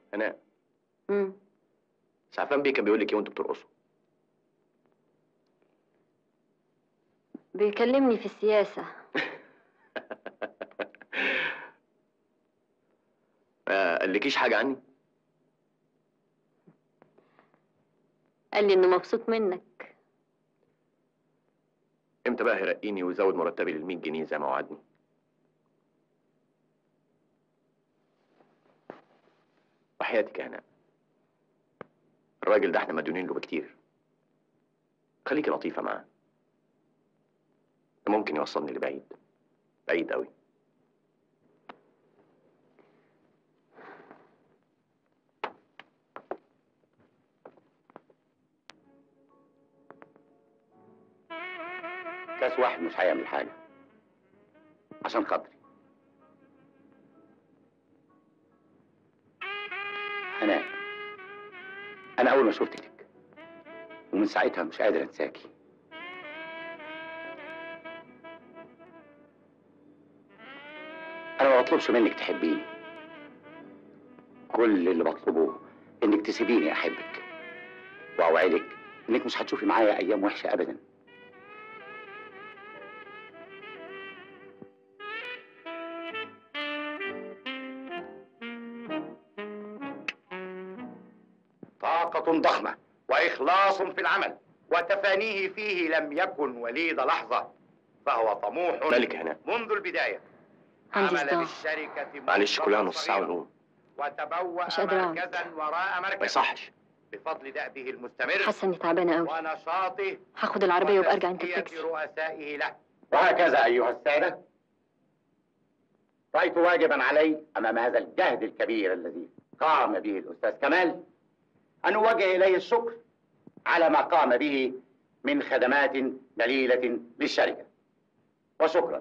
هناء امم سعفان بيه كان بيقول لك ايه وانتوا بترقصوا بيكلمني في السياسة ما قالكيش حاجه عني قال لي انه مبسوط منك امتى بقى هيرقيني ويزود مرتبي لل 100 جنيه زي ما وعدني وحياتك يا هناء الراجل ده احنا مديونين له بكتير خليكي لطيفه معاه ده ممكن يوصلني لبعيد بعيد قوي كاس واحد مش هيعمل حاجه عشان خاطري انا انا اول ما شفتك ومن ساعتها مش قادر انساكي انا ما بطلبش منك تحبيني كل اللي بطلبه انك تسيبيني احبك واوعدك انك مش هتشوفي معايا ايام وحشه ابدا طاقة ضخمة وإخلاص في العمل وتفانيه فيه لم يكن وليد لحظة فهو طموح مالك يا هناء منذ البداية عندي عمل صداع بالشركة معلش كلها موظفاً نص ساعه صغيراً ونقوم وتبوأ مش قادرة أقعد. مركزا وراء ما مركز يصحش بفضل دأبه المستمر حاسة اني تعبانة قوي ونشاطه هاخد العربية وابقى ارجع انت وتزكية التاكسي رؤسائه له وهكذا أيها السادة رأيت واجبا علي أمام هذا الجهد الكبير الذي قام به الأستاذ كمال أن أوجه إليه الشكر على ما قام به من خدمات جليلة للشركة وشكرا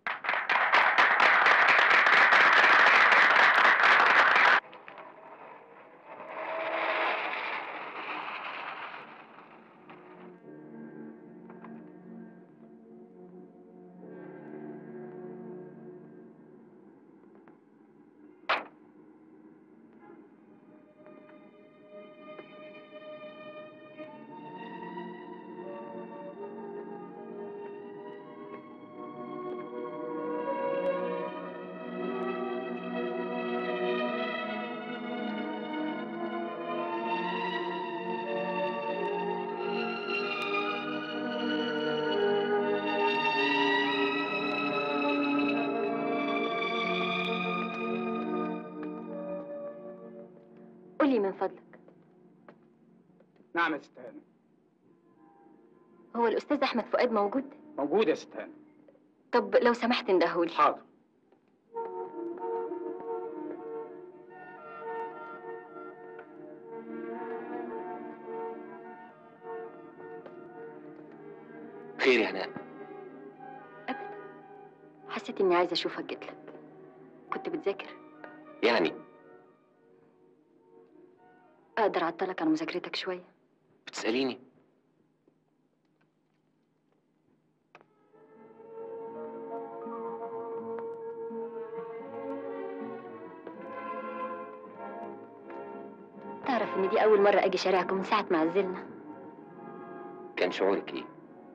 قولي من فضلك نعم يا ست هانم هو الأستاذ أحمد فؤاد موجود؟ موجود يا ست هانم طب لو سمحت اندهولي حاضر خير يا هناء أبدا حسيت إني عايزة أشوفك جيتلك كنت بتذاكر يعني أقدر أعطلك عن مذاكرتك شوية بتساليني تعرف إن دي أول مرة أجي شارعكم من ساعة ما عزلنا كان شعورك ايه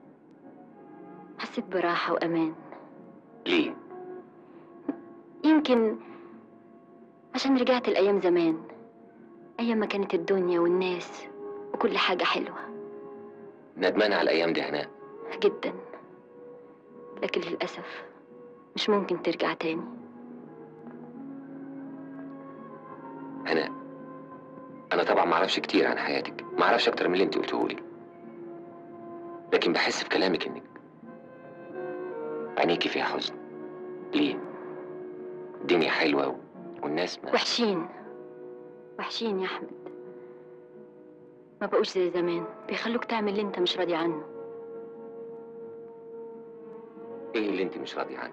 حسيت براحة وأمان ليه يمكن عشان رجعت الأيام زمان أيام ما كانت الدنيا والناس وكل حاجة حلوة ندمانه على الايام دي يا هناء جدا لكن للأسف مش ممكن ترجع تاني هناء انا طبعا ما اعرفش كتير عن حياتك ما اعرفش اكتر من اللي انت قلته لي لكن بحس في كلامك انك عينيكي فيها حزن ليه الدنيا حلوه و- والناس ما وحشين وحشين يا أحمد ما بقوش زي زمان بيخلوك تعمل اللي انت مش راضي عنه ايه اللي انت مش راضيه عنه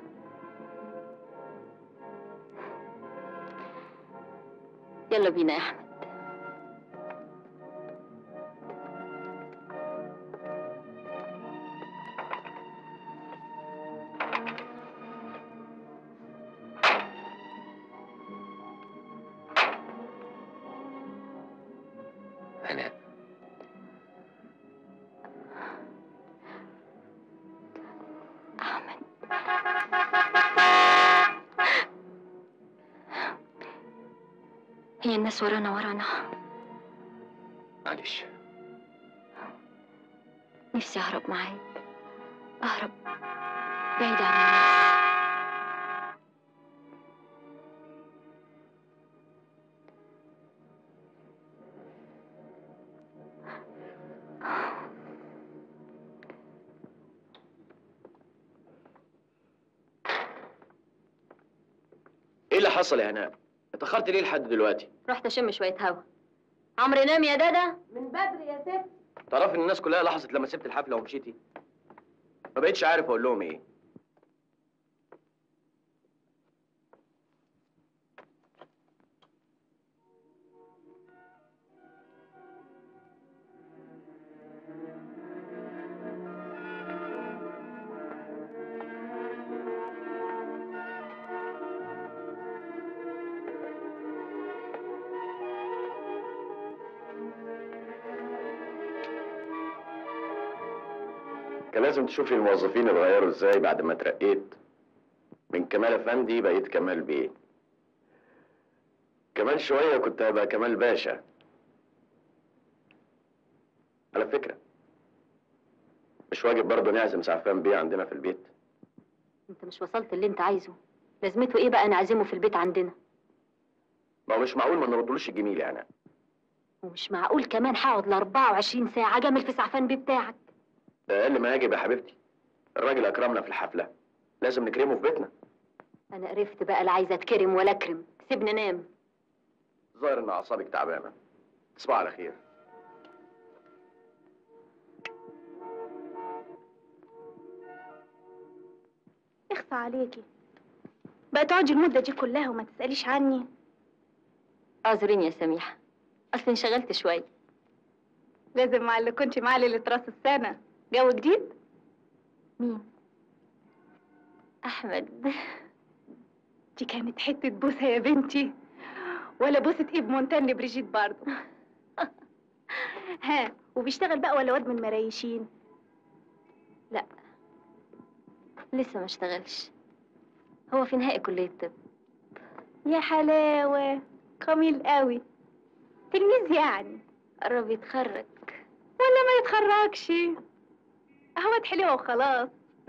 يلا بينا يا أحمد هي الناس ورانا ورانا معلش نفسي اهرب معاك اهرب بعيد عن الناس ايه اللي حصل يا هناء؟ اتأخرت ليه لحد دلوقتي؟ رحت اشم شويه هوا عمرو نام يا دادا من بدري يا ست تعرفي ان الناس كلها لاحظت لما سبت الحفلة ومشيتي؟ ما بقتش عارف اقول لهم ايه كان لازم تشوفي الموظفين اتغيروا ازاي بعد ما اترقيت من كمال افندي بقيت كمال بيه كمان شوية كنت هبقى كمال باشا على فكرة مش واجب برضه نعزم سعفان بيه عندنا في البيت انت مش وصلت اللي انت عايزه لازمته ايه بقى نعزمه في البيت عندنا ما هو مش معقول ما نردلوش الجميل يعني ومش معقول كمان هقعد ل 24 ساعه جامل في سعفان بيه بتاعك ده اقل ما يجب يا حبيبتي الراجل اكرمنا في الحفلة لازم نكرمه في بيتنا انا قرفت بقى لا عايزه اتكرم ولا اكرم سيبني نام ظاهر ان اعصابك تعبانة تصبح على خير اخفى عليكي بقى تقعدي المدة دي كلها وما تسأليش عني اعذريني يا سميحه اصل انشغلت شويه لازم مع اللي كنت معاه ليلة راس السنة جو جديد مين احمد دي كانت حتة بوسة يا بنتي ولا بوسة ايه بمونتان لبريجيت برضه ها وبيشتغل بقى ولا واد من المرايشين لسه ما اشتغلش هو في نهائي كليه الطب يا حلاوة جميل قوي تلميذ يعني قرب يتخرج ولا ما يتخرجش اهوت حلوة وخلاص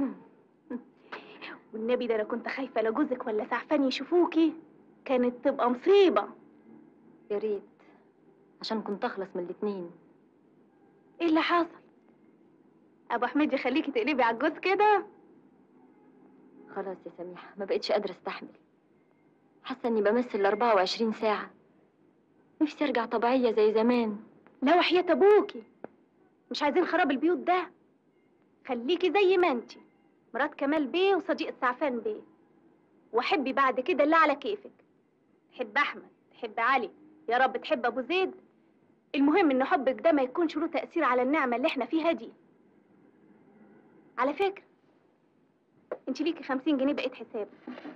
والنبي ده انا كنت خايفة لا جوزك ولا سعفان يشوفوكي كانت تبقى مصيبة يا ريت عشان كنت اخلص من الاتنين ايه اللي حصل ابو حميد يخليكي تقلبي على الجوز كده خلاص يا سميحه ما بقتش قادره استحمل حاسه اني بمثل ال 24 ساعه نفسي ارجع طبيعيه زي زمان لا وحياة ابوكي مش عايزين خراب البيوت ده خليكي زي ما انتي مرات كمال بيه وصديقة سعفان بيه وحبي بعد كده اللي على كيفك حب احمد حب علي يا رب تحب ابو زيد المهم ان حبك ده ما يكونش له تأثير على النعمة اللي احنا فيها دي على فكرة انت ليكي خمسين جنيه بقيت حساب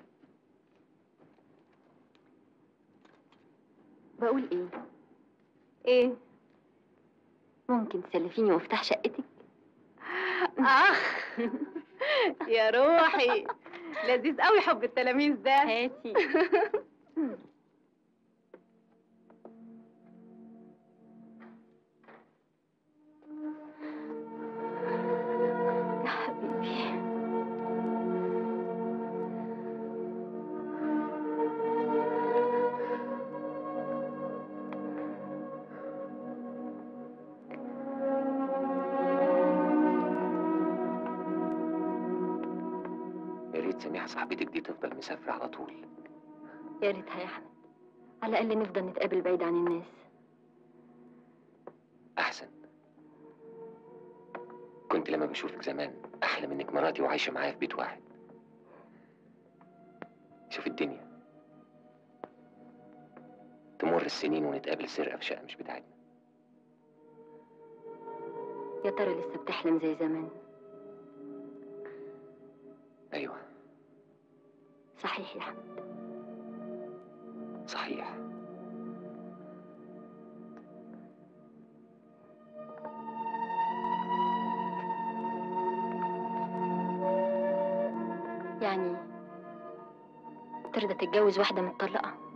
بقول ايه ايه ممكن تسلفيني مفتاح شقتك اخ يا روحي لذيذ قوي حب التلاميذ ده هاتي يا حبيبي يا ريت سميحة صاحبتك دي تفضل مسافرة على طول يا ريتها يا احمد على الاقل نفضل نتقابل بعيد عن الناس أحسن كنت لما بشوفك زمان أحلم إنك مراتي وعايشة معايا في بيت واحد شوف الدنيا تمر السنين ونتقابل سرقة في شقة مش بتاعتنا يا ترى لسه بتحلم زي زمان أيوه صحيح يا احمد صحيح يعني ترضى تتجوز واحده متطلقه